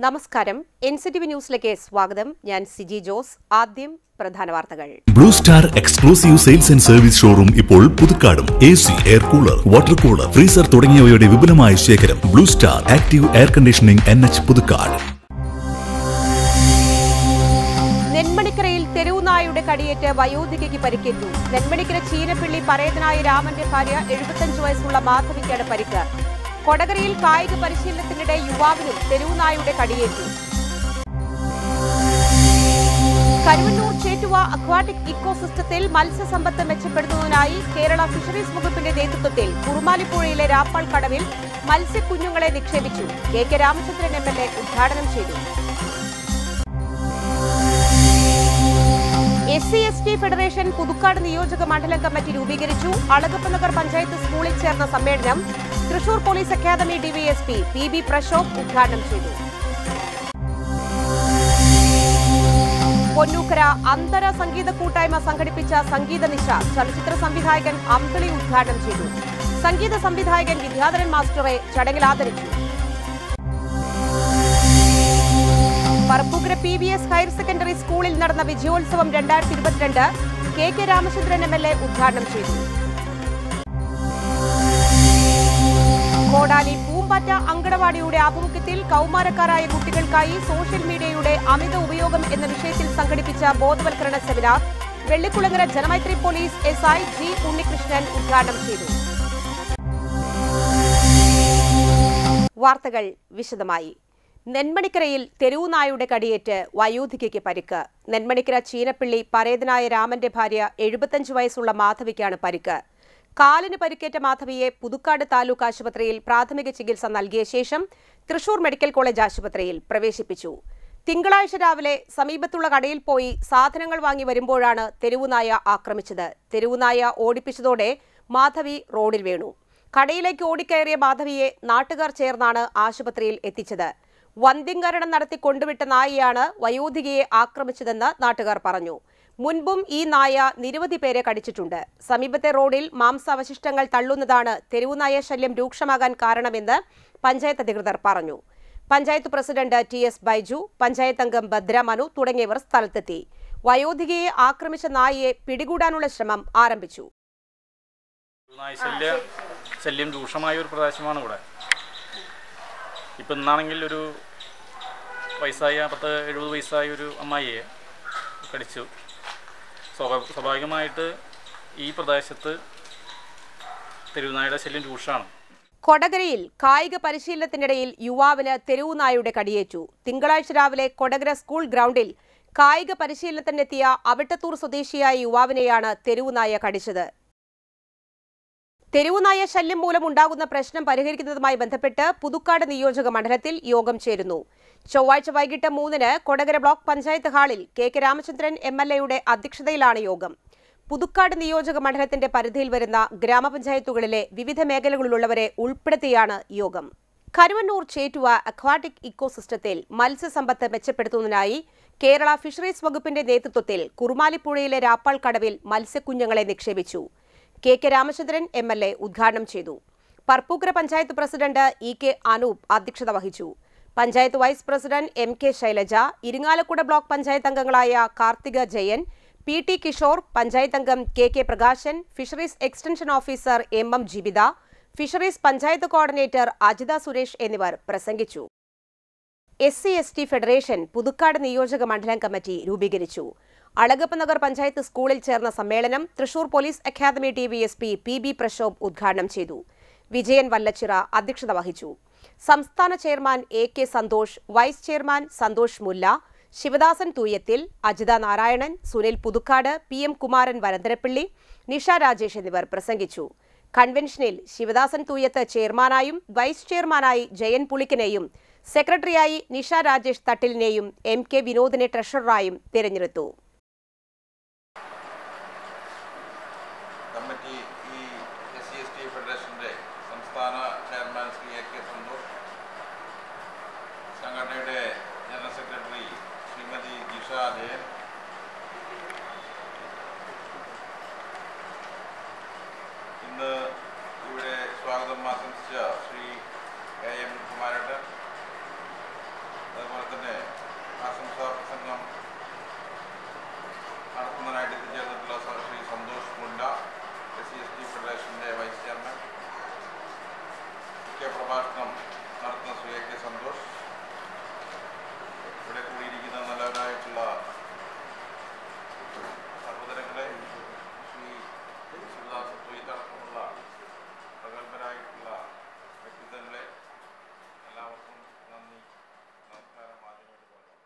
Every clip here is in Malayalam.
നമസ്കാരം എൻ സി ടി വി ന്യൂസിലേക്ക് സ്വാഗതം ഞാൻ സിജി ജോസ് ആദ്യം പ്രധാന വാർത്തകൾ Blue star exclusive sales and service showroom ഇപ്പോൾ പുതുക്കാടും A C air cooler water cooler freezer തുടങ്ങിയവയുടെ വിപുലമായ ശേഖരം blue star active air conditioning N H Puthukkad നെന്മണിക്കരയിൽ തെരുവുനായുടെ കടിയേറ്റ് വയോധികയ്ക്ക് പരിക്കേറ്റു നെന്മണിക്കര ചീനപ്പിള്ളി പരേതനായ രാമന്റെ ഭാര്യ എഴുപത്തഞ്ച് വയസ്സുള്ള മാധവിക്കാണ് പരിക്ക് കൊടകരയിൽ കായിക പരിശീലനത്തിനിടെ യുവാവിനും തെരുവുനായുടെ കടിയേറ്റു കരുവന്നൂർ ചേറ്റുവ അക്വാട്ടിക് ഇക്കോസിസ്റ്റത്തിൽ മത്സ്യസമ്പത്ത് മെച്ചപ്പെടുത്തുന്നതിനായി കേരള ഫിഷറീസ് വകുപ്പിന്റെ നേതൃത്വത്തിൽ കുറുമാലിപ്പുഴയിലെ രാപ്പാൾ കടവിൽ മത്സ്യക്കുഞ്ഞുങ്ങളെ നിക്ഷേപിച്ചു K K Ramachandran M L A ഉദ്ഘാടനം ചെയ്തു S C S T federation Puthukkad നിയോജക മണ്ഡലം കമ്മിറ്റി രൂപീകരിച്ചു അളഗപ്പ നഗർ പഞ്ചായത്ത് സ്കൂളിൽ ചേർന്ന സമ്മേളനം Thrissur police academy DYSP P B Prashobh ഉദ്ഘാടനം ചെയ്തു പൊന്നൂക്കര അന്തര സംഗീത കൂട്ടായ്മ സംഘടിപ്പിച്ച സംഗീത നിശ ചലച്ചിത്ര സംവിധായകൻ അമ്പിളി ഉദ്ഘാടനം ചെയ്തു സംഗീത സംവിധായകൻ വിദ്യാധരൻ മാസ്റ്ററെ ചടങ്ങിൽ ആദരിച്ചു Parappukkara P V S higher secondary സ്കൂളിൽ നടന്ന വിജയോത്സവം രണ്ടായിരത്തി ഇരുപത്തിരണ്ട് K K Ramachandran M L A ഉദ്ഘാടനം ചെയ്തു കോടാലി പൂമ്പാറ്റ അങ്കണവാടിയുടെ ആഭിമുഖ്യത്തിൽ കൗമാരക്കാരായ കുട്ടികൾക്കായി സോഷ്യൽ മീഡിയയുടെ അമിത ഉപയോഗം എന്ന വിഷയത്തിൽ സംഘടിപ്പിച്ച ബോധവൽക്കരണ seminar Vellikulangara Janamaithri police S I G Unnikrishnan ഉദ്ഘാടനം ചെയ്തു വാർത്തകൾ വിശദമായി നെന്മണിക്കരയിൽ തെരുവുനായുടെ കടിയേറ്റ് വയോധികയ്ക്ക് പരിക്ക് നെന്മണിക്കര ചീനപ്പിള്ളി പരേതനായ രാമന്റെ ഭാര്യ എഴുപത്തഞ്ച് വയസ്സുള്ള മാധവിക്കാണ് പരിക്ക് കാലിന് പരിക്കേറ്റ മാധവിയെ പുതുക്കാട് താലൂക്ക് ആശുപത്രിയിൽ പ്രാഥമിക ചികിത്സ നൽകിയ ശേഷം തൃശൂർ മെഡിക്കൽ കോളേജ് ആശുപത്രിയിൽ പ്രവേശിപ്പിച്ചു തിങ്കളാഴ്ച രാവിലെ സമീപത്തുള്ള കടയിൽ പോയി സാധനങ്ങൾ വാങ്ങി വരുമ്പോഴാണ് തെരുവുനായ ആക്രമിച്ചത് തെരുവുനായ ഓടിപ്പിച്ചതോടെ മാധവി റോഡിൽ വീണു കടയിലേക്ക് ഓടിക്കയറിയ മാധവിയെ നാട്ടുകാർ ചേർന്നാണ് ആശുപത്രിയിൽ എത്തിച്ചത് വന്ധ്യംകരണം നടത്തി കൊണ്ടുവിട്ട നായയാണ് വയോധികയെ ആക്രമിച്ചതെന്ന് നാട്ടുകാർ പറഞ്ഞു മുൻപും ഈ നായ നിരവധി പേരെ കടിച്ചിട്ടുണ്ട് സമീപത്തെ റോഡിൽ മാംസാവശിഷ്ടങ്ങൾ തള്ളുന്നതാണ് തെരുവുനായ ശല്യം രൂക്ഷമാകാൻ കാരണമെന്ന് പഞ്ചായത്ത് അധികൃതർ പറഞ്ഞു panchayat president T S Baiju panchayat അംഗം ഭദ്ര മനു തുടങ്ങിയവർ സ്ഥലത്തെത്തി വയോധികയെ ആക്രമിച്ച നായയെ പിടികൂടാനുള്ള ശ്രമം ആരംഭിച്ചു നായ ശല്യ ശല്യം രൂക്ഷമായ ഒരു പ്രദേശമാണ് ഇവിടെ ഇപ്പം ഇന്നാണെങ്കിൽ ഒരു വയസ്സായ പത്ത് എഴുപത് വയസ്സായ ഒരു അമ്മായിയെ കടിച്ചു സ്വാഭാ- സ്വാഭാവികമായിട്ട് ഈ പ്രദേശത്ത് തെരുവുനായുടെ ശല്യം രൂക്ഷമാണ് കൊടകരയിൽ കായിക പരിശീലനത്തിനിടയിൽ യുവാവിന് തെരുവുനായുടെ കടിയേറ്റു തിങ്കളാഴ്ച രാവിലെ കൊടകര സ്കൂൾ ഗ്രൗണ്ടിൽ കായിക പരിശീലനത്തിനെത്തിയ അവിട്ടത്തൂർ സ്വദേശിയായ യുവാവിനെയാണ് തെരുവുനായ കടിച്ചത് തെരുവുനായ ശല്യം മൂലമുണ്ടാകുന്ന പ്രശ്നം പരിഹരിക്കുന്നതുമായി ബന്ധപ്പെട്ട് പുതുക്കാട് നിയോജക മണ്ഡലത്തിൽ യോഗം ചേരുന്നു ചൊവ്വാഴ്ച വൈകിട്ട് മൂന്നിന് കൊടകര ബ്ലോക്ക് പഞ്ചായത്ത് ഹാളിൽ K K Ramachandran M L എയുടെ അധ്യക്ഷതയിലാണ് യോഗം പുതുക്കാട് നിയോജക മണ്ഡലത്തിന്റെ പരിധിയിൽ വരുന്ന ഗ്രാമപഞ്ചായത്തുകളിലെ വിവിധ മേഖലകളിലുള്ളവരെ ഉൾപ്പെടുത്തിയാണ് യോഗം കരുവന്നൂർ ചേറ്റുവ അക്വാട്ടിക് ഇക്കോസിസ്റ്റത്തിൽ മത്സ്യസമ്പത്ത് മെച്ചപ്പെടുത്തുന്നതിനായി കേരള ഫിഷറീസ് വകുപ്പിന്റെ നേതൃത്വത്തിൽ കുറുമാലിപ്പുഴയിലെ രാപ്പാൾ കടവിൽ മത്സ്യക്കുഞ്ഞുങ്ങളെ നിക്ഷേപിച്ചു K K Ramachandran M L A ഉദ്ഘാടനം ചെയ്തു Parppukkara panchayat president E K Anoop അധ്യക്ഷത വഹിച്ചു panchayat vice president M K Shailaja Irinjalakuda block panchayat അംഗങ്ങളായ കാർത്തിക ജയൻ പി ടി കിഷോർ പഞ്ചായത്ത് അംഗം K K Prakashan fisheries extension officer M M Jibitha fisheries panchayat coordinator Ajitha Suresh എന്നിവർ പ്രസംഗിച്ചു S C S T federation Puthukkad നിയോജക മണ്ഡലം കമ്മിറ്റി രൂപീകരിച്ചു അളഗപ്പ നഗർ പഞ്ചായത്ത് സ്കൂളിൽ ചേർന്ന സമ്മേളനം Thrissur police academy DYSP P B Prashobh ഉദ്ഘാടനം ചെയ്തു വിജയൻ വല്ലച്ചിറ അധ്യക്ഷത വഹിച്ചു സംസ്ഥാന chairman A K Santhosh vice chairman Santhosh Mulla Sivadasan Thooyathil Ajitha Narayanan Sunil Puthukkad P M Kumaran Varantharappilly Nisha Rajesh എന്നിവർ പ്രസംഗിച്ചു കൺവെൻഷനിൽ ശിവദാസൻ തൂയത്ത് ചെയർമാനായും വൈസ് ചെയർമാനായി ജയൻ പുളിക്കനെയും സെക്രട്ടറിയായി നിഷ രാജേഷ് തട്ടിലിനെയും എം കെ വിനോദിനെ ട്രഷററായും തിരഞ്ഞെടുത്തു കമ്മിറ്റി ഈ എസ് സി എസ് ടി ഫെഡറേഷൻ്റെ സംസ്ഥാന chairman Shri A K Santhosh സംഘടനയുടെ ജനറൽ സെക്രട്ടറി ശ്രീമതി ജിഷ ജയൻ ഇന്ന് ഇവിടെ സ്വാഗതം ആശംസിച്ച ശ്രീ എ എം കുമാരേട്ടൻ അതുപോലെ തന്നെ ആശംസാ പ്രസംഗം നടത്തുന്നതിനായിട്ട് എത്തിച്ചേർന്നിട്ടുള്ള സ- Shri Santhosh Munda S C S T ഫെഡറേഷൻ്റെ വൈസ് ചെയർമാൻ മുഖ്യ പ്രഭാഷണം നടത്തുന്ന ശ്രീ എ കെ സന്തോഷ് ഇവിടെ കൂടിയിരിക്കുന്ന നല്ലവരായിട്ടുള്ള സഹോദരങ്ങളെ ശ്രീ ശിവദാസ് തൊയ്ത്തടക്കമുള്ള പ്രഗത്ഭരായിട്ടുള്ള വ്യക്തിത്വങ്ങളെ എല്ലാവർക്കും നന്ദി നമസ്കാരം ആദ്യമായിട്ട് പറഞ്ഞു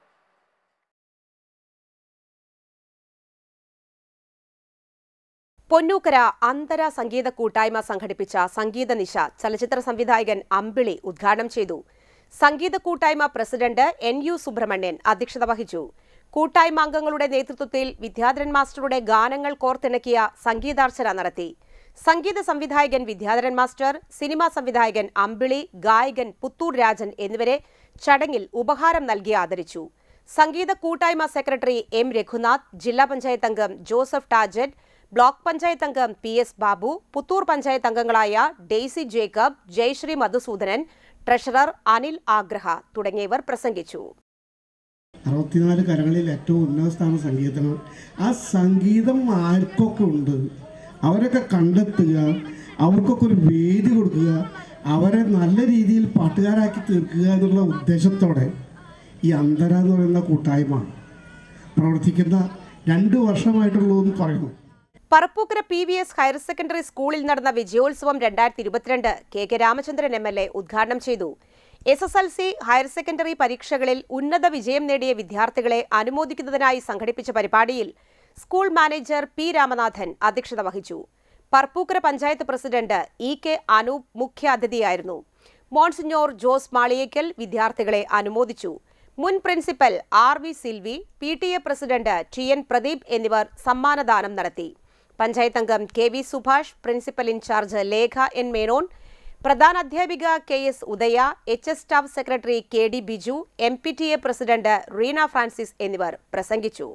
പൊന്നൂക്കര അന്തര സംഗീത കൂട്ടായ്മ സംഘടിപ്പിച്ച സംഗീത നിശ ചലച്ചിത്ര സംവിധായകൻ അമ്പിളി ഉദ്ഘാടനം ചെയ്തു സംഗീത കൂട്ടായ്മ പ്രസിഡന്റ് എൻ യു സുബ്രഹ്മണ്യൻ അധ്യക്ഷത വഹിച്ചു കൂട്ടായ്മ അംഗങ്ങളുടെ നേതൃത്വത്തിൽ വിദ്യാധരൻ മാസ്റ്ററുടെ ഗാനങ്ങൾ കോർത്തിണക്കിയ സംഗീതാർച്ചന നടത്തി സംഗീത സംവിധായകൻ വിദ്യാധരൻ മാസ്റ്റർ സിനിമാ സംവിധായകൻ അമ്പിളി ഗായകൻ പുത്തൂർ രാജൻ എന്നിവരെ ചടങ്ങിൽ ഉപഹാരം നൽകി ആദരിച്ചു സംഗീത കൂട്ടായ്മ സെക്രട്ടറി എം രഘുനാഥ് ജില്ലാ പഞ്ചായത്ത് അംഗം ജോസഫ് ടാജറ്റ് ബ്ലോക്ക് പഞ്ചായത്ത് അംഗം പി എസ് ബാബു പുത്തൂർ പഞ്ചായത്ത് അംഗങ്ങളായ ഡെയ്സി ജേക്കബ് ജയശ്രീ മധുസൂദനൻ ട്രഷറർ അനിൽ ആഗ്രഹ തുടങ്ങിയവർ പ്രസംഗിച്ചു അറുപത്തിനാല് കരകളിൽ ഏറ്റവും ഉന്നത സ്ഥാനം സംഗീതത്തിന് ആ സംഗീതം ആർക്കൊക്കെ ഉണ്ട് അവരൊക്കെ കണ്ടെത്തുക അവർക്കൊക്കെ ഒരു വേദി കൊടുക്കുക അവരെ നല്ല രീതിയിൽ പാട്ടുകാരാക്കി തീർക്കുക എന്നുള്ള ഉദ്ദേശത്തോടെ ഈ അന്തര എന്ന് പറയുന്ന കൂട്ടായ്മ പ്രവർത്തിക്കുന്ന രണ്ട് വർഷമായിട്ടുള്ളൂ എന്ന് പറയുന്നു Parappukkara P V S higher secondary സ്കൂളിൽ നടന്ന വിജയോത്സവം രണ്ടായിരത്തി ഇരുപത്തിരണ്ട് K K Ramachandran M L A ഉദ്ഘാടനം ചെയ്തു S S L C higher secondary പരീക്ഷകളിൽ ഉന്നത വിജയം നേടിയ വിദ്യാർത്ഥികളെ അനുമോദിക്കുന്നതിനായി സംഘടിപ്പിച്ച പരിപാടിയിൽ സ്കൂൾ മാനേജർ പി രാമനാഥൻ അധ്യക്ഷത വഹിച്ചു Parappukkara panchayat president E K Anoop മുഖ്യാതിഥിയായിരുന്നു മോൺസിഞ്ഞോർ ജോസ് മാളിയേക്കൽ വിദ്യാർത്ഥികളെ അനുമോദിച്ചു മുൻ principal R V Silvi P T A president T N Pradeep എന്നിവർ സമ്മാനദാനം നടത്തി പഞ്ചായത്ത് അംഗം K V Subhash principal in charge Lekha N Menon പ്രധാന അധ്യാപിക K S Udaya H S staff secretary K D Biju M P T A president Reena Francis എന്നിവർ പ്രസംഗിച്ചു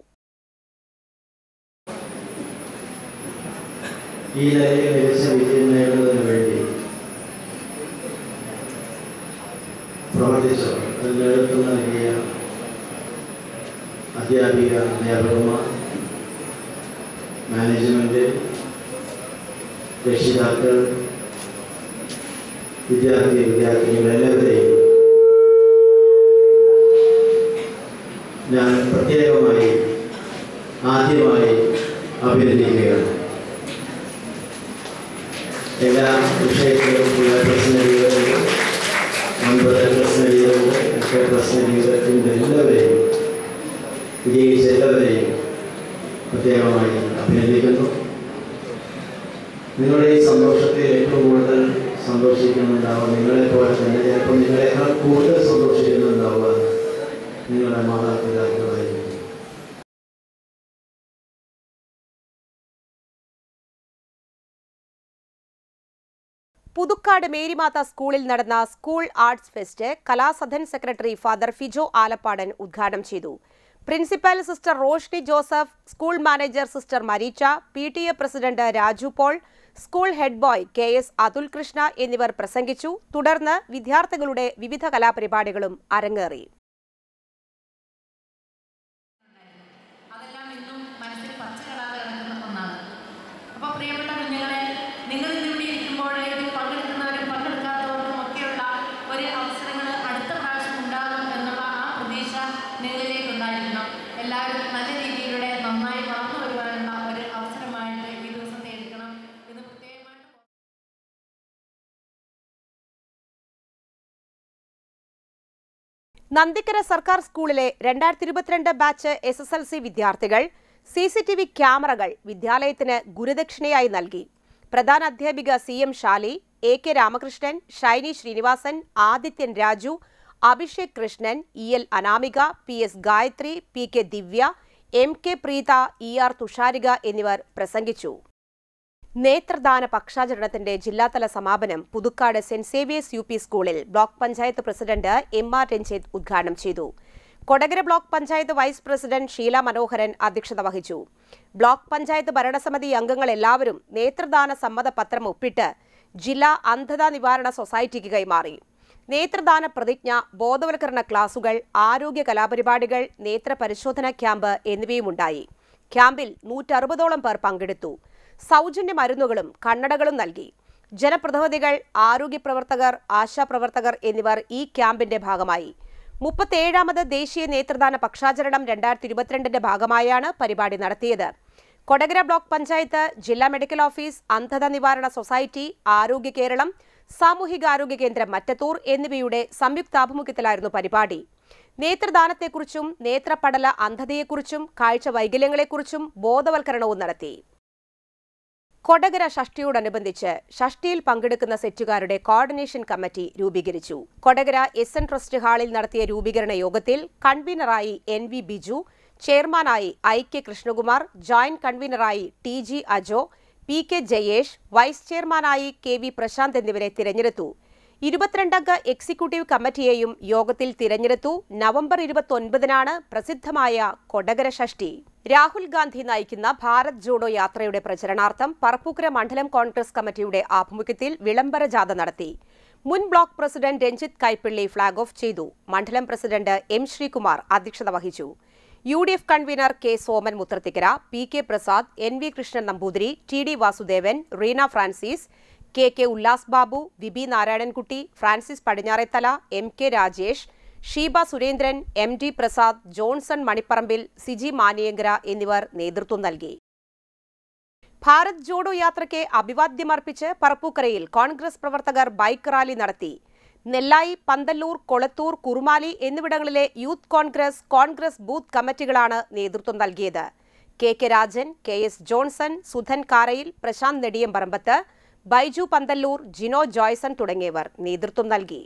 ഈ നിലയിൽ മികച്ച വിജയം നേടുന്നതിന് വേണ്ടി പ്രവർത്തിച്ചു അതിൽ നേതൃത്വം നൽകിയ അധ്യാപിക അധ്യാപകന്മാർ മാനേജ്മെൻറ്റ് രക്ഷിതാക്കൾ വിദ്യാർത്ഥി വിദ്യാർത്ഥിനികൾ എല്ലാവരെയും ഞാൻ പ്രത്യേകമായി ആദ്യമായി അഭിനന്ദിക്കുകയാണ് എല്ലാ വിഷയത്തിലും ഉള്ള പ്രശ്നങ്ങളുണ്ട് ഒൻപത് പ്രശ്നങ്ങളുണ്ട് ഒക്കെ പ്രശ്നങ്ങളുടെ എല്ലാവരെയും വിജയിച്ച എല്ലാവരെയും പ്രത്യേകമായി അഭിനന്ദിക്കുന്നു നിങ്ങളുടെ ഈ സന്തോഷത്തിൽ ഏറ്റവും കൂടുതൽ സന്തോഷിക്കുന്നുണ്ടാവുക നിങ്ങളെ പോലെ തന്നെ ചിലപ്പോൾ നിങ്ങളെക്കാൾ കൂടുതൽ സന്തോഷിക്കുന്നുണ്ടാവുക നിങ്ങളുടെ മാതാപിതാക്കളായിരിക്കും പുതുക്കാട് മേരിമാത സ്കൂളിൽ നടന്ന school arts fest Kalasadan secretary father Fijo Alappadan ഉദ്ഘാടനം ചെയ്തു principal sister Roshni Joseph school manager sister Maricha P T A president Raju Paul school head boy K S Athul Krishna എന്നിവർ പ്രസംഗിച്ചു തുടർന്ന് വിദ്യാർത്ഥികളുടെ വിവിധ കലാപരിപാടികളും അരങ്ങേറി അതെല്ലാം ഇന്നും മനസ്സിൽ പച്ചകളാതെ കിടക്കുന്ന ഒന്നാണ് അപ്പോൾ പ്രിയപ്പെട്ട കുഞ്ഞുങ്ങളെ നിങ്ങൾ ഇന്നിവിടെ ഇരിക്കുമ്പോൾ ഇതിൽ പങ്കെടുക്കുന്നവരും പങ്കെടുക്കാത്തവർക്കും ഒക്കെയുള്ള ഒരു അവസരങ്ങൾ അടുത്ത പ്രാവശ്യം ഉണ്ടാകും എന്നുള്ള ആ പ്രതീക്ഷ നിങ്ങളിലേക്ക് ഉണ്ടായിരിക്കണം എല്ലാവരും നല്ല രീതിയിലൂടെ നന്നായി വളർന്നു വരുവാനുള്ള ഒരു അവസരമായിട്ട് ഈ ദിവസത്തെ എടുക്കണം ഇത് പ്രത്യേകമായിട്ട് നന്ദിക്കര സർക്കാർ സ്കൂളിലെ രണ്ടായിരത്തി ഇരുപത്തിരണ്ട് batch S S L C വിദ്യാർത്ഥികൾ സി സി ടി വി ക്യാമറകൾ വിദ്യാലയത്തിന് ഗുരുദക്ഷിണയായി നൽകി പ്രധാന അധ്യാപിക C M Shali A K Ramakrishnan Shiny Srinivasan Adithyan Raju Abhishek Krishnan E L Anamika P S Gayathri P K Divya M K Preetha E R Thusharika എന്നിവർ പ്രസംഗിച്ചു നേത്രദാന പക്ഷാചരണത്തിന്റെ ജില്ലാതല സമാപനം Puthukkad saint Xavier's U P സ്കൂളിൽ block panchayat president M R Ranjith ഉദ്ഘാടനം ചെയ്തു Kodakara block panchayat vice president Sheela Manoharan അധ്യക്ഷത വഹിച്ചു ബ്ലോക്ക് പഞ്ചായത്ത് ഭരണസമിതി അംഗങ്ങൾ എല്ലാവരും നേത്രദാന സമ്മതപത്രം ഒപ്പിട്ട് ജില്ലാ അന്ധതാ നിവാരണ സൊസൈറ്റിക്ക് കൈമാറി നേത്രദാന പ്രതിജ്ഞ ബോധവൽക്കരണ ക്ലാസുകൾ ആരോഗ്യ കലാപരിപാടികൾ നേത്ര പരിശോധന ക്യാമ്പ് എന്നിവയുമുണ്ടായി ക്യാമ്പിൽ നൂറ്ററുപതോളം പേർ പങ്കെടുത്തു സൗജന്യ മരുന്നുകളും കണ്ണടകളും നൽകി ജനപ്രതിനിധികൾ ആരോഗ്യ പ്രവർത്തകർ ആശാപ്രവർത്തകർ എന്നിവർ ഈ ക്യാമ്പിന്റെ ഭാഗമായി മുപ്പത്തേഴാമത് ദേശീയ നേത്രദാന പക്ഷാചരണം രണ്ടായിരത്തി ഇരുപത്തിരണ്ടിന്റെ ഭാഗമായാണ് പരിപാടി നടത്തിയത് കൊടകര ബ്ലോക്ക് പഞ്ചായത്ത് ജില്ലാ മെഡിക്കൽ ഓഫീസ് അന്ധത നിവാരണ സൊസൈറ്റി ആരോഗ്യ കേരളം സാമൂഹികാരോഗ്യ കേന്ദ്രം മറ്റത്തൂർ എന്നിവയുടെ സംയുക്താഭിമുഖ്യത്തിലായിരുന്നു പരിപാടി നേത്രദാനത്തെക്കുറിച്ചും നേത്രപടല അന്ധതയെക്കുറിച്ചും കാഴ്ച വൈകല്യങ്ങളെക്കുറിച്ചും ബോധവൽക്കരണവും നടത്തി കൊടകര ഷഷ്ടിയോടനുബന്ധിച്ച് ഷഷ്ടിയിൽ പങ്കെടുക്കുന്ന സെറ്റുകാരുടെ കോർഡിനേഷൻ കമ്മിറ്റി രൂപീകരിച്ചു കൊടകര എസ് എൻ ട്രസ്റ്റ് ഹാളിൽ നടത്തിയ രൂപീകരണ യോഗത്തിൽ കൺവീനറായി എൻ വി ബിജു ചെയർമാനായി ഐ കെ കൃഷ്ണകുമാർ ജോയിന്റ് കൺവീനറായി T G Ajo P K Jayesh vice ചെയർമാനായി കെ വി പ്രശാന്ത് എന്നിവരെ തിരഞ്ഞെടുത്തു ഇരുപത്തിരണ്ടംഗ എക്സിക്യൂട്ടീവ് കമ്മിറ്റിയെയും യോഗത്തിൽ തിരഞ്ഞെടുത്തു നവംബർ ഇരുപത്തൊൻപതിനാണ് പ്രസിദ്ധമായ കൊടകര ഷഷ്ടി രാഹുൽ ഗാന്ധി നയിക്കുന്ന ഭാരത് ജോഡോ യാത്രയുടെ പ്രചരണാർത്ഥം പറപ്പൂക്കര മണ്ഡലം കോൺഗ്രസ് കമ്മിറ്റിയുടെ ആഭിമുഖ്യത്തിൽ വിളംബര ജാഥ നടത്തി മുൻ block president Ranjith Kaippilly flag off ചെയ്തു മണ്ഡലം പ്രസിഡന്റ് എം ശ്രീകുമാർ അധ്യക്ഷത വഹിച്ചു U D F convener K Soman Muthrathikkara P K Prasad N V Krishnan Namboothiri T D Vasudevan Reena Francis K K Ullas Babu Vibi Narayanankutty Francis Padinjarethala M K Rajesh Sheeba Surendran M D Prasad Johnson Manipparambil Siji Maniyankara എന്നിവർ നേതൃത്വം നൽകി ഭാരത് ജോഡോ യാത്രയ്ക്ക് അഭിവാദ്യമർപ്പിച്ച് പറപ്പൂക്കരയിൽ കോൺഗ്രസ് പ്രവർത്തകർ ബൈക്ക് റാലി നടത്തി നെല്ലായി പന്തല്ലൂർ കൊളത്തൂർ കുറുമാലി എന്നിവിടങ്ങളിലെ യൂത്ത് കോൺഗ്രസ് കോൺഗ്രസ് ബൂത്ത് കമ്മിറ്റികളാണ് നേതൃത്വം നൽകിയത് K K Rajan K S Johnson Sudhan Karayil Prashanth Nediyamparambath Baiju Panthalloor Jino Joyson തുടങ്ങിയവർ നേതൃത്വം നൽകി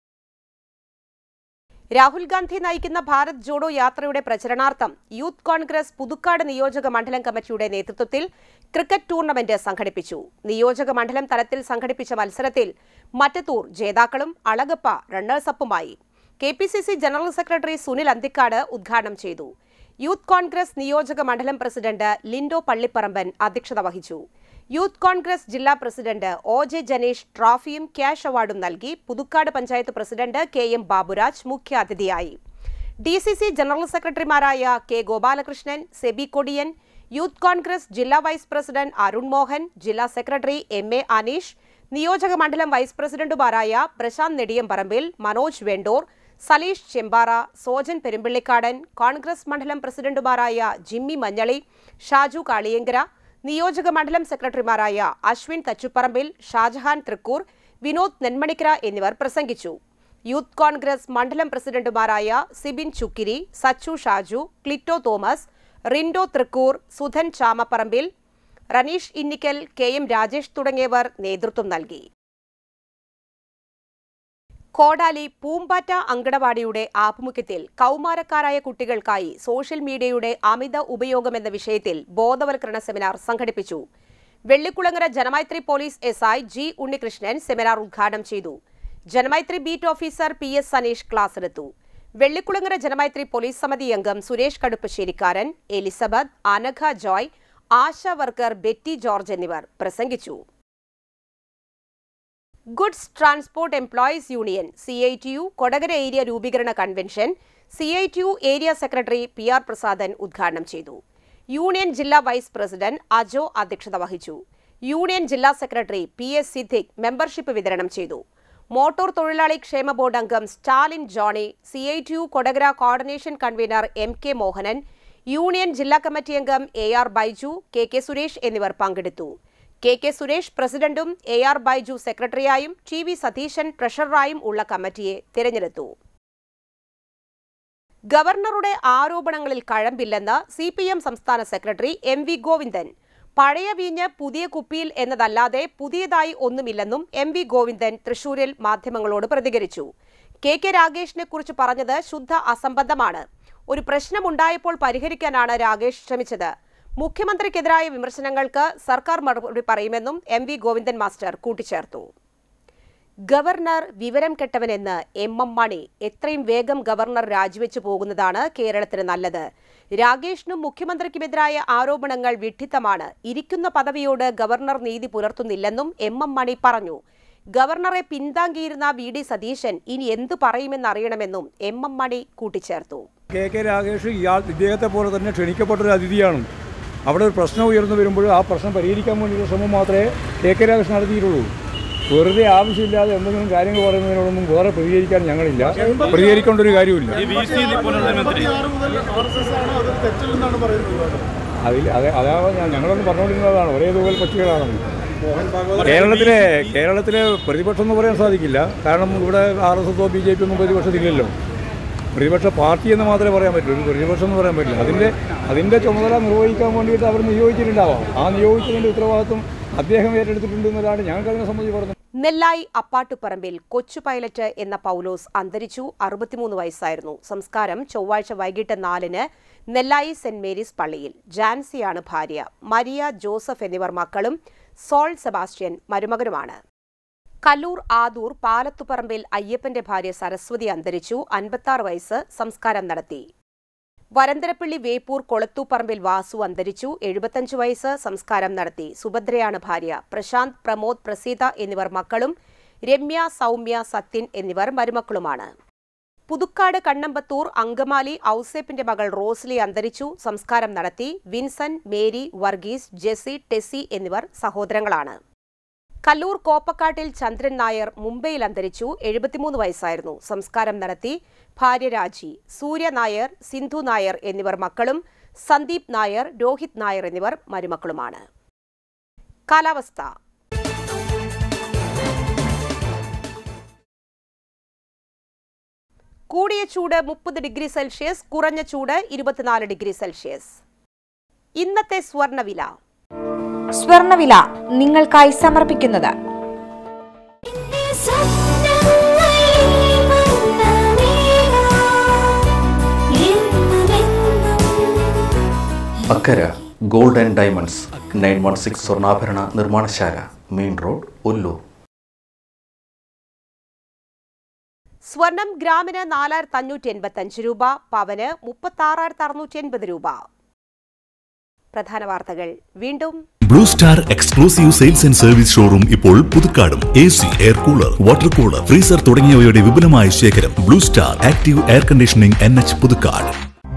രാഹുൽ ഗാന്ധി നയിക്കുന്ന ഭാരത് ജോഡോ യാത്രയുടെ പ്രചരണാർത്ഥം യൂത്ത് കോൺഗ്രസ് പുതുക്കാട് നിയോജക മണ്ഡലം കമ്മിറ്റിയുടെ നേതൃത്വത്തിൽ ക്രിക്കറ്റ് ടൂർണമെന്റ് സംഘടിപ്പിച്ചു നിയോജക മണ്ഡലം തലത്തിൽ സംഘടിപ്പിച്ച മത്സരത്തിൽ മറ്റത്തൂർ ജേതാക്കളും അളഗപ്പ റണ്ണേഴ്സപ്പുമായി K P C C general secretary Sunil Anthikkad ഉദ്ഘാടനം ചെയ്തു യൂത്ത് കോൺഗ്രസ് നിയോജക മണ്ഡലം പ്രസിഡന്റ് ലിൻഡോ പള്ളിപ്പറമ്പൻ അധ്യക്ഷത വഹിച്ചു യൂത്ത് കോൺഗ്രസ് ജില്ലാ പ്രസിഡന്റ് ഒ ജെ ജനീഷ് ട്രോഫിയും ക്യാഷ് അവാർഡും നൽകി Puthukkad panchayat president K M Baburaj മുഖ്യാതിഥിയായി ഡി സി സി ജനറൽ സെക്രട്ടറിമാരായ കെ ഗോപാലകൃഷ്ണൻ സെബി കൊടിയൻ യൂത്ത് കോൺഗ്രസ് ജില്ലാ വൈസ് പ്രസിഡന്റ് അരുൺ മോഹൻ ജില്ലാ സെക്രട്ടറി എം എ അനീഷ് നിയോജക മണ്ഡലം വൈസ് പ്രസിഡന്റുമാരായ പ്രശാന്ത് നെടിയമ്പറമ്പിൽ മനോജ് വെണ്ടോർ സലീഷ് ചെമ്പാറ സോജൻ പെരുമ്പിള്ളിക്കാടൻ കോൺഗ്രസ് മണ്ഡലം പ്രസിഡന്റുമാരായ ജിമ്മി മഞ്ഞളി ഷാജു കാളിയങ്കര നിയോജക മണ്ഡലം സെക്രട്ടറിമാരായ അശ്വിൻ തച്ചുപ്പറമ്പിൽ ഷാജഹാൻ തൃക്കൂർ വിനോദ് നെന്മണിക്കര എന്നിവർ പ്രസംഗിച്ചു യൂത്ത് കോൺഗ്രസ് മണ്ഡലം പ്രസിഡന്റുമാരായ സിബിൻ ചുക്കിരി സച്ചു ഷാജു ക്ലിറ്റോ തോമസ് റിൻഡോ തൃക്കൂർ സുധൻ ചാമപ്പറമ്പിൽ റനീഷ് ഇന്നിക്കൽ കെ എം രാജേഷ് തുടങ്ങിയവർ നേതൃത്വം നൽകി കോടാലി പൂമ്പാറ്റ അങ്കണവാടിയുടെ ആഭിമുഖ്യത്തിൽ കൗമാരക്കാരായ കുട്ടികൾക്കായി സോഷ്യൽ മീഡിയയുടെ അമിത ഉപയോഗം എന്ന വിഷയത്തിൽ ബോധവൽക്കരണ സെമിനാർ സംഘടിപ്പിച്ചു Vellikkulangara Janamaithri police S I G Unnikrishnan seminar ഉദ്ഘാടനം ചെയ്തു Janamaithri beat officer P S Saneesh class എടുത്തു വെള്ളിക്കുളങ്ങര ജനമൈത്രി പോലീസ് സമിതി അംഗം സുരേഷ് കടുപ്പശ്ശേരിക്കാരൻ എലിസബത്ത് അനഘ ജോയ് ആശ വർക്കർ ബെറ്റി ജോർജ് എന്നിവർ പ്രസംഗിച്ചു goods transport employees union C I T U Kodakara area രൂപീകരണ convention C I T U area secretary P R Prasadan ഉദ്ഘാടനം ചെയ്തു യൂണിയൻ ജില്ലാ വൈസ് പ്രസിഡന്റ് അജോ അധ്യക്ഷത വഹിച്ചു യൂണിയൻ ജില്ലാ secretary P S Siddique membership വിതരണം ചെയ്തു മോട്ടോർ തൊഴിലാളി ക്ഷേമ ബോർഡ് അംഗം Stalin Johny C I T U Kodakara coordination convener M K Mohanan union ജില്ലാ കമ്മിറ്റി അംഗം A R Baiju K K Suresh എന്നിവർ പങ്കെടുത്തു കെ കെ സുരേഷ് പ്രസിഡന്റും എ ആർ ബൈജു സെക്രട്ടറിയായും ടി വി സതീശൻ ട്രഷററായും ഉള്ള കമ്മിറ്റിയെ തിരഞ്ഞെടുത്തു ഗവർണറുടെ ആരോപണങ്ങളിൽ കഴമ്പില്ലെന്ന് സി പി എം സംസ്ഥാന സെക്രട്ടറി എം വി ഗോവിന്ദൻ പഴയ വീഞ്ഞ് പുതിയ കുപ്പിയിൽ എന്നതല്ലാതെ പുതിയതായി ഒന്നുമില്ലെന്നും എം വി ഗോവിന്ദൻ തൃശൂരിൽ മാധ്യമങ്ങളോട് പ്രതികരിച്ചു കെ കെ രാഗേഷിനെ കുറിച്ച് പറഞ്ഞത് ശുദ്ധ അസംബന്ധമാണ് ഒരു പ്രശ്നമുണ്ടായപ്പോൾ പരിഹരിക്കാനാണ് രാഗേഷ് ശ്രമിച്ചത് മുഖ്യമന്ത്രിക്കെതിരായ വിമർശനങ്ങൾക്ക് സർക്കാർ മറുപടി പറയുമെന്നും എം വി ഗോവിന്ദൻ മാസ്റ്റർ കൂട്ടിച്ചേർത്തു ഗവർണർ വിവരം കെട്ടവനെന്ന് എം എം മണി എത്രയും വേഗം ഗവർണർ രാജിവെച്ചു പോകുന്നതാണ് കേരളത്തിന് നല്ലത് രാഗേഷിനും മുഖ്യമന്ത്രിക്കുമെതിരായ ആരോപണങ്ങൾ വിഡ്ഢിത്തമാണ് ഇരിക്കുന്ന പദവിയോട് ഗവർണർ നീതി പുലർത്തുന്നില്ലെന്നും എം എം മണി പറഞ്ഞു ഗവർണറെ പിന്താങ്ങിയിരുന്ന വി ഡി സതീശൻ ഇനി എന്തു പറയുമെന്നറിയണമെന്നും എം എം മണി കൂട്ടിച്ചേർത്തു കെ കെ രാഗേഷ് ഇയാൾ ഇദ്ദേഹത്തെ പോലെ തന്നെ ക്ഷണിക്കപ്പെട്ടൊരു അതിഥിയാണ് അവിടെ ഒരു പ്രശ്നം ഉയർന്നു വരുമ്പോൾ ആ പ്രശ്നം പരിഹരിക്കാൻ വേണ്ടിയുള്ള ശ്രമം മാത്രമേ കെ കെ രാഗേഷ് നടത്തിയിട്ടുള്ളൂ വെറുതെ ആവശ്യമില്ലാതെ എന്തെങ്കിലും കാര്യങ്ങൾ പറയുന്നതിനോടൊന്നും വേറെ പ്രതികരിക്കാൻ ഞങ്ങളില്ല പ്രതികരിക്കേണ്ട ഒരു കാര്യമില്ല അതിൽ അതെ അതാ ഞാൻ- ഞങ്ങളൊന്നും പറഞ്ഞുകൊണ്ടിരുന്നതാണ് ഒരേ തൂവൽ പക്ഷികളാണെന്ന് കേരളത്തിലെ കേരളത്തിലെ പ്രതിപക്ഷം എന്ന് പറയാൻ സാധിക്കില്ല കാരണം ഇവിടെ ആർ എസ് എസോ ബി ജെ പി ഒന്നും പ്രതിപക്ഷത്തില്ലല്ലോ പ്രതിപക്ഷ പാർട്ടി എന്ന് മാത്രമേ പറയാൻ പറ്റൂ ഒരു പ്രതിപക്ഷം എന്ന് പറയാൻ പറ്റില്ല അതിൻ്റെ അതിൻ്റെ ചുമതല നിർവഹിക്കാൻ വേണ്ടിയിട്ട് അവർ നിയോഗിച്ചിട്ടുണ്ടാവാം ആ നിയോഗിച്ചതിൻ്റെ ഉത്തരവാദിത്വം അദ്ദേഹം ഏറ്റെടുത്തിട്ടുണ്ട് എന്നതാണ് ഞങ്ങൾക്ക് അതിനെ സംബന്ധിച്ച് പറഞ്ഞത് നെല്ലായി അപ്പാട്ടുപറമ്പിൽ കൊച്ചു പൈലറ്റ് എന്ന പൗലോസ് അന്തരിച്ചു അറുപത്തിമൂന്ന് വയസ്സായിരുന്നു സംസ്കാരം ചൊവ്വാഴ്ച വൈകിട്ട് നാലിന് നെല്ലായി സെന്റ് മേരീസ് പള്ളിയിൽ ജാൻസിയാണ് ഭാര്യ മരിയ ജോസഫ് എന്നിവർ മക്കളും സോൾ സെബാസ്റ്റ്യൻ മരുമകനുമാണ് കല്ലൂർ ആദൂർ പാലത്തുപറമ്പിൽ അയ്യപ്പന്റെ ഭാര്യ സരസ്വതി അന്തരിച്ചു അൻപത്താറ് വയസ്സ് സംസ്കാരം നടത്തി വരന്തരപ്പള്ളി വേപ്പൂർ കൊളത്തൂപ്പറമ്പിൽ വാസു അന്തരിച്ചു എഴുപത്തഞ്ച് വയസ്സ് സംസ്കാരം നടത്തി സുഭദ്രയാണ് ഭാര്യ പ്രശാന്ത് പ്രമോദ് പ്രസീത എന്നിവർ മക്കളും രമ്യ സൗമ്യ സത്യൻ എന്നിവർ മരുമക്കളുമാണ് പുതുക്കാട് കണ്ണമ്പത്തൂർ അങ്കമാലി ഔസേപ്പിന്റെ മകൾ റോസ്ലി അന്തരിച്ചു സംസ്കാരം നടത്തി വിൻസൻ മേരി വർഗീസ് ജെസി ടെസി എന്നിവർ സഹോദരങ്ങളാണ് കല്ലൂർ കോപ്പക്കാട്ടിൽ ചന്ദ്രൻ നായർ മുംബൈയിൽ അന്തരിച്ചു എഴുപത്തിമൂന്ന് വയസ്സായിരുന്നു സംസ്കാരം നടത്തി ഭാര്യ രാജി സൂര്യ നായർ സിന്ധു നായർ എന്നിവർ മക്കളും സന്ദീപ് നായർ രോഹിത് നായർ എന്നിവർ മരുമക്കളുമാണ് കാലാവസ്ഥ കൂടിയ ചൂട് മുപ്പത് ഡിഗ്രി സെൽഷ്യസ് കുറഞ്ഞ ചൂട് ഇരുപത്തിനാല് ഡിഗ്രി സെൽഷ്യസ് ഇന്നത്തെ സ്വർണ്ണവില സ്വർണവില നിങ്ങൾക്കായി സമർപ്പിക്കുന്നത് Akkara gold and diamonds nine one six സ്വർണ്ണാഭരണ നിർമ്മാണശാല മെയിൻ റോഡ് ഒല്ലൂർ സ്വർണം ഗ്രാമിന് നാലായിരത്തി അഞ്ഞൂറ്റി എൺപത്തി അഞ്ച് രൂപ പവന് മുപ്പത്തി ആറായിരത്തി അറുന്നൂറ്റി എൺപത് രൂപ പ്രധാന വാർത്തകൾ വീണ്ടും blue star exclusive sales and service showroom ഇപ്പോൾ പുതുക്കാടും A C air cooler water cooler freezer തുടങ്ങിയവയുടെ വിപുലമായ ശേഖരം blue star active air conditioning N H Puthukkad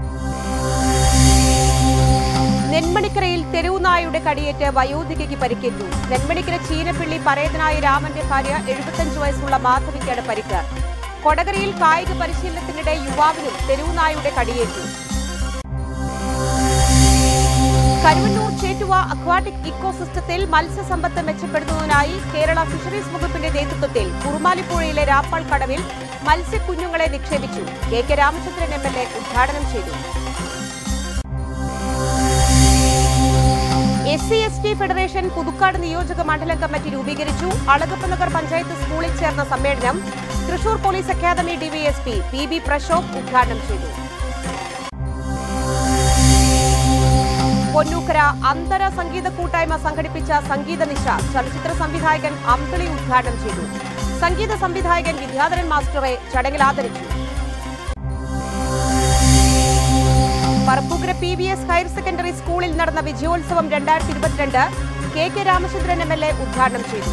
നെന്മണിക്കരയിൽ തെരുവുനായുടെ കടിയേറ്റ് വയോധികയ്ക്ക് പരിക്കേറ്റു നെന്മണിക്കര ചീനപ്പിള്ളി പരേതനായ രാമന്റെ ഭാര്യ എഴുപത്തഞ്ച് വയസ്സുള്ള മാധവിക്കാണ് പരിക്ക് കൊടകരയിൽ കായിക പരിശീലനത്തിനിടെ യുവാവിനും തെരുവുനായുടെ കടിയേറ്റു കരുവന്നൂർ ചേറ്റുവ അക്വാട്ടിക് ഇക്കോസിസ്റ്റത്തിൽ മത്സ്യസമ്പത്ത് മെച്ചപ്പെടുത്തുന്നതിനായി കേരള ഫിഷറീസ് വകുപ്പിന്റെ നേതൃത്വത്തിൽ കുറുമാലിപ്പുഴയിലെ രാപ്പാൾ കടവിൽ മത്സ്യക്കുഞ്ഞുങ്ങളെ നിക്ഷേപിച്ചു K K Ramachandran M L A ഉദ്ഘാടനം ചെയ്തു S C S T federation Puthukkad നിയോജക മണ്ഡലം കമ്മിറ്റി രൂപീകരിച്ചു അളഗപ്പ നഗർ പഞ്ചായത്ത് സ്കൂളിൽ ചേർന്ന സമ്മേളനം Thrissur police academy DYSP P B Prashobh ഉദ്ഘാടനം ചെയ്തു പൊന്നൂക്കര അന്തര സംഗീത കൂട്ടായ്മ സംഘടിപ്പിച്ച സംഗീത നിശ ചലച്ചിത്ര സംവിധായകൻ അമ്പിളി ഉദ്ഘാടനം ചെയ്തു സംഗീത സംവിധായകൻ വിദ്യാധരൻ മാസ്റ്ററെ ചടങ്ങിൽ ആദരിച്ചു Parappukkara P V S higher secondary സ്കൂളിൽ നടന്ന വിജയോത്സവം രണ്ടായിരത്തി ഇരുപത്തിരണ്ട് K K Ramachandran M L A ഉദ്ഘാടനം ചെയ്തു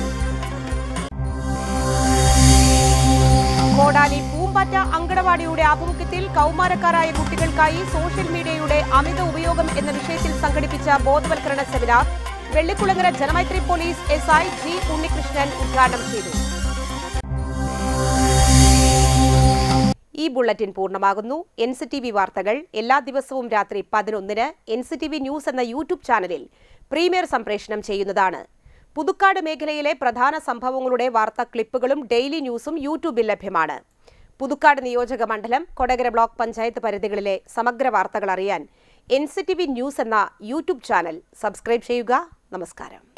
കോടാലി പൂമ്പാറ്റ അങ്കണവാടിയുടെ ആഭിമുഖ്യത്തിൽ കൗമാരക്കാരായ കുട്ടികൾക്കായി സോഷ്യൽ മീഡിയയുടെ അമിത ഉപയോഗം എന്ന വിഷയത്തിൽ സംഘടിപ്പിച്ച ബോധവൽക്കരണ seminar Vellikulangara Janamaithri police S I G Unnikrishnan ഉദ്ഘാടനം ചെയ്തു ഈ ബുള്ളറ്റിൻ പൂർണ്ണമാകുന്നു എൻ സി ടി വി വാർത്തകൾ എല്ലാ ദിവസവും രാത്രി പതിനൊന്നിന് N C T V news എന്ന യൂട്യൂബ് ചാനലിൽ പ്രീമിയർ സംപ്രേഷണം ചെയ്യുന്നതാണ് പുതുക്കാട് മേഖലയിലെ പ്രധാന സംഭവങ്ങളുടെ വാർത്താ ക്ലിപ്പുകളും ഡെയിലി ന്യൂസും യൂട്യൂബിൽ ലഭ്യമാണ് പുതുക്കാട് നിയോജക മണ്ഡലം കൊടകര ബ്ലോക്ക് പഞ്ചായത്ത് പരിധികളിലെ സമഗ്ര വാർത്തകൾ അറിയാൻ N C T V news എന്ന യൂട്യൂബ് ചാനൽ സബ്സ്ക്രൈബ് ചെയ്യുക നമസ്കാരം